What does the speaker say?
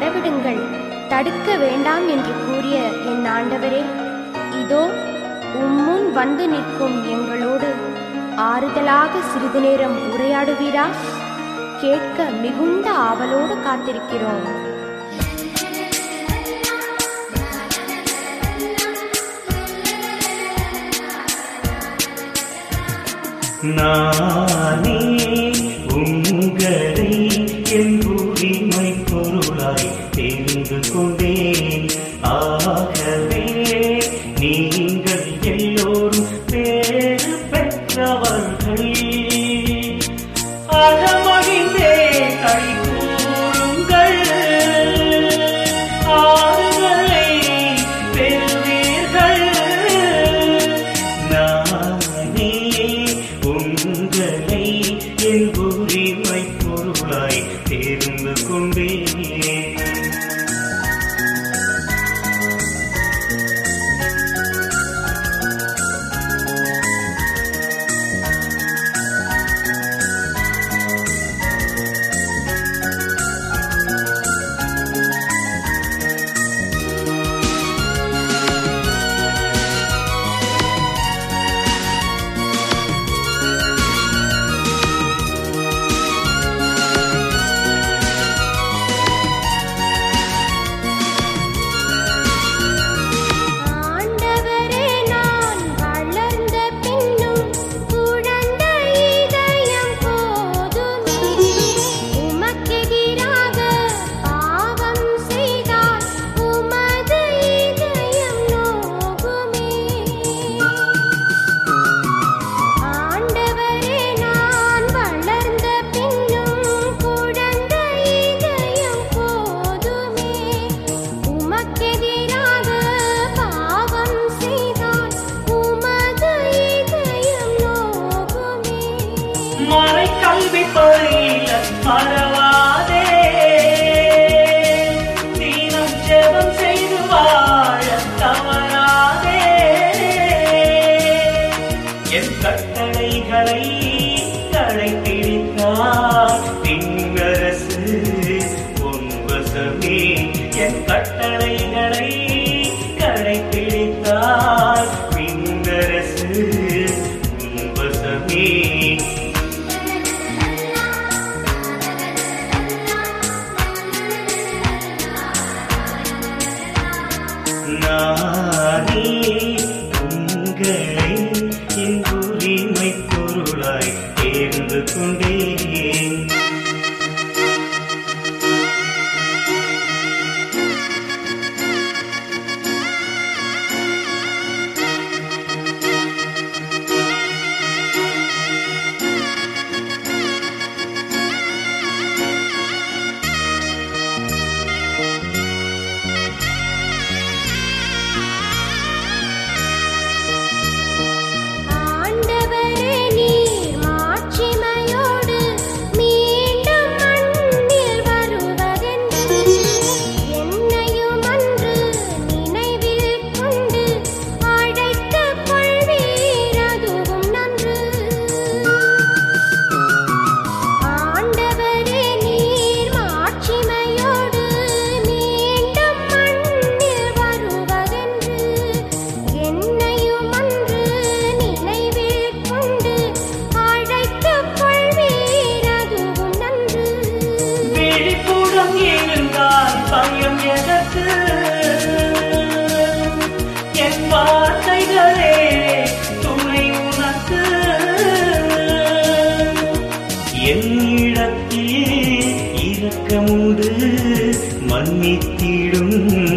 வரவிடுங்கள் தடுக்க வேண்டாம் என்று கூறிய என் ஆண்டவரே இதோ உம்முன் வந்து நிற்கும் எங்களோடு ஆறுதலாக சிறிது நேரம் உரையாடுவீரா கேட்க மிகுந்த ஆவலோடு காத்திருக்கிறோம் நானே உங்களை என் உரிமை பொருளாய் தெரிந்து கொண்டேன் ஆகவே நீங்கள் எல்லோரும் பேறு பெற்றவர்கள் அகமகிழ்ந்தே கை கூறுங்கள் ஆறுதலை பெறுவீர்கள் நானே உங்களை என் உரிமை பொருளாய் தெரிந்து கொண்டேன் ஆண்டவரே நான் வளர்ந்த பின்னும் குழந்தை இதயம் போதுமே உமக்கெதிராக பாவம் செய்தால் உமது இதயம் நோகுமே ஆண்டவரே நான் வளர்ந்த பின்னும் குழந்தை இதயம் போதுமே உமக்கெதிராக பாவம் செய்தால் உமது இதயம் நோகுமே மறை கல்வி பயில மறவாதே தீனம் ஜெபம் செய்து வாழ தவறாதே என் கட்டளைகளை கடைபிடித்தால் பின்னரசு உன்வசமே என் கட்டளைகளை கடைபிடித்தால் பின்னரசு உன்வசமே நானே உங்களை என் உரிமை பொருளாய் தேர்ந்து கொண்டேன் ஆண்டவரே நீர் மாட்சிமையோடு மீண்டும் மண்ணில் வருவதென்று என்னையும் அன்று நினைவில் கொண்டு அழைத்துக் கொள்வீர் அதுவும் நன்று ஆண்டவரே நீர் மாட்சிமையோடு மீண்டும் மண்ணில் வருவதென்று என்னையும் அன்று நினைவில் கொண்டு அழைத்துக் கொள்வீர் அதுவும் நன்று விழிப்புடன் இருந்தால் பயம் எதற்கு என் வார்த்தைகளே துணை உனக்கு என்னிடத்தில் இரக்கமுண்டு மன்னித்திடும்